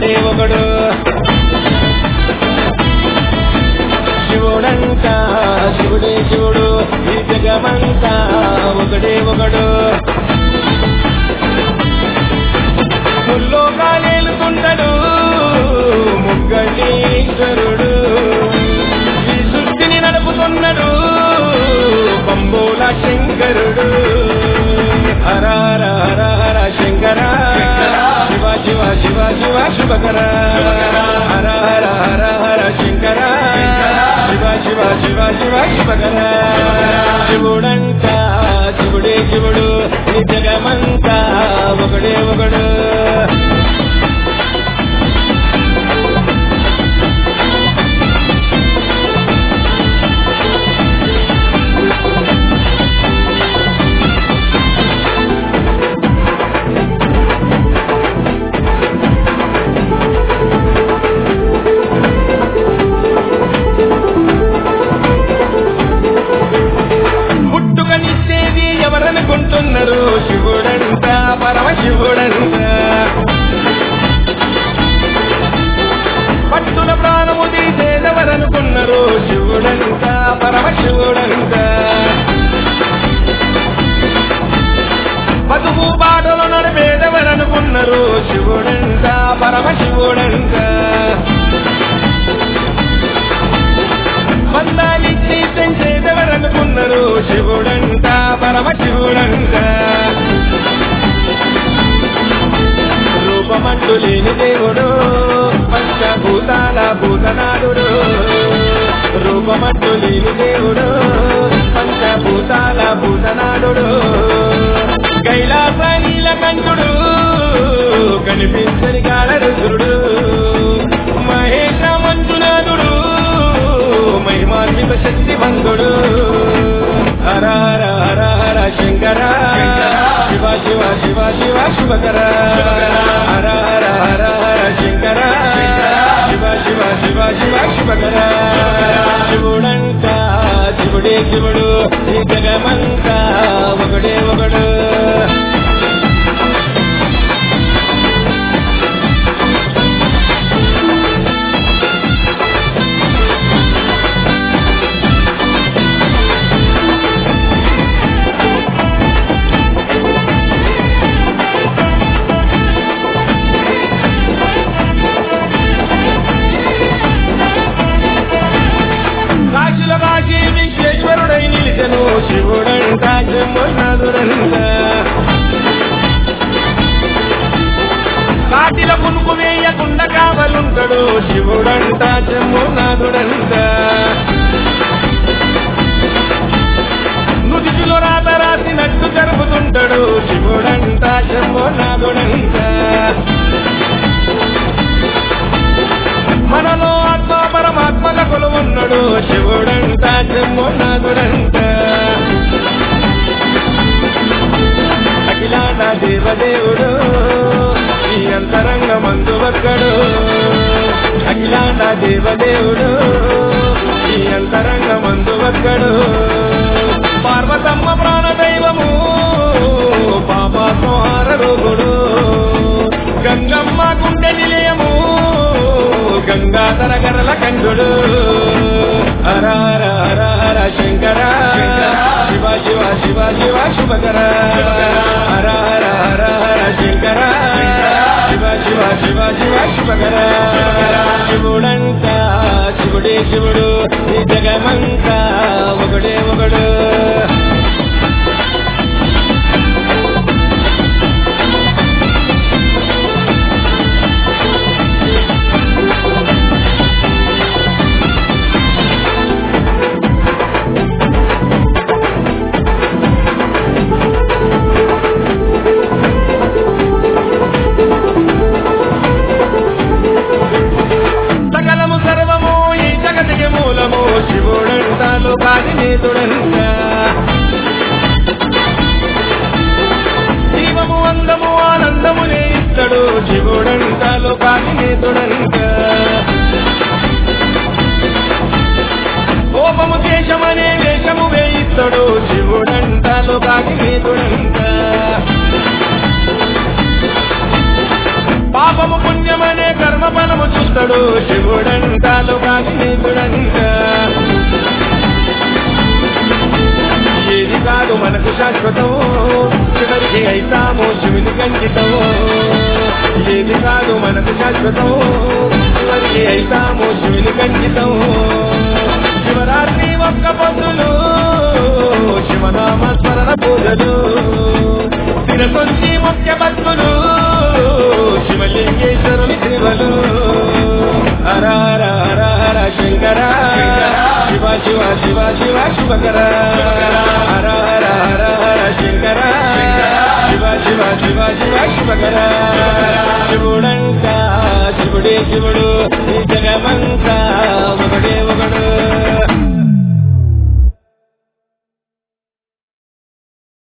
ఒకడే ఒకడు శివుడంట శివుడే శివుడు ఈ జగమంతా ఒకడే ఒకడు ముల్లో కాలేలుకుంటాడు ముగ్గలీశ్వరుడు ఈ సృష్టిని నడుపుతున్నాడు పంబోల శంకరుడు హర హర హర హర శంకర శివ శివ శివ శివ శుభకర హర హర హర హర శంకర శివ శివ శివ శివ శుభకర శివుడంట శివుడే శివుడు ఈ జగమంతా ఒకడే ఒకడు పుట్టుకనిచ్చేది ఎవరనుకుంటున్నారు శివుడంట పరమశివుడంట పట్టుల ప్రాణము తీసేదెవరనుకున్నారు శివుడంట పరమశివుడంట బతుకు బాటలు నడిపేదెవరనుకున్నారు శివుడంట పరమశివుడంట మందాలిచ్చి పెంచేదెవరనుకున్నారు శివుడంట పరమశివుడంట రూపమంటూ లేని దేవుడు పంచభూతాల భూతనాథుడు రూపమంటూ లేని దేవుడు పంచభూతాల భూతనాథుడు కైలాస నీలకంఠుడు కనిపించని కాళరుద్రుడు మహేష మంజునాథుడు మహిమాన్విత శక్తివంతుడు హర హర హర హర శంకర శివ శివ శివ శివ శుభకర హర హర హర హర శంకర శివ శివ శివ శివ శుభకర శివుడంట శివుడే శివుడు ఈ జగమంతా ఒకడే ఒకడు కాశీల కాశీ విశ్వేశ్వరుడై నిలిచెను శివుడంట జమ్మునాథుడంట కాటిల పునుకు వేయకుండా కావలుంటాడు శివుడంట జమ్మునాథుడంట నుదిటిలో రాత రాసినట్టు జరుపుతుంటాడు శివుడంట జమ్మునాథుడంట మనలో ఆత్మ పరమాత్మల కొలువున్నాడు శివుడంట జమ్మునాథుడంట అఖిలాండ దేవదేవుడు ఈ అంతరంగ మందు ఒక్కడు అఖిలాండ దేవదేవుడు ఈ అంతరంగ మందు ఒక్కడు పార్వతమ్మ ప్రాణదైవము పాపాత్మహార రోగుడు గంగమ్మ గుండె నిలయము గంగాధర గరల కంఠుడు హర హర హర హర శంకర శివ శివ శివ శివ శుభకర హర హర హర హర శంకర శివ శివ శివ శివ శుభకర శివుడంట శివుడే శివుడు ఈ జగమంతా ఒకడే ఒకడు సకలము సర్వము ఈ జగతికి మూలము శివుడంట లోకాది నీతుడంట జీవము అందము ఆనందమునే ఇస్తాడు శివుడంట లోకాది నీతుడంట కోపము దేశమనే వేషము వేయిస్తాడు శివుడంట లోకాది నీతుడంట పాపము పుణ్యమనే కర్మ కర్మఫలము చూస్తాడు శివుడంట లోకాగ్నితుడంట ఏది కాదు మనకు శాశ్వతం చివరికి అయితాము శివుని కంకితం ఏది కాదు మనకు శాశ్వతం చివరికి అయితాము శివుని కంకితం శివరాత్రి ఒక్క పొద్దులు శివనామ స్మరణ పూజలు తినకొంచి ముఖ్య భక్తులు శివలింగేశ్వరుని శివలు హర హర హర హర శంకర శివ శివ శివ శివ శివకర హర హర హర హర శంకర శివ శివ శివ శివ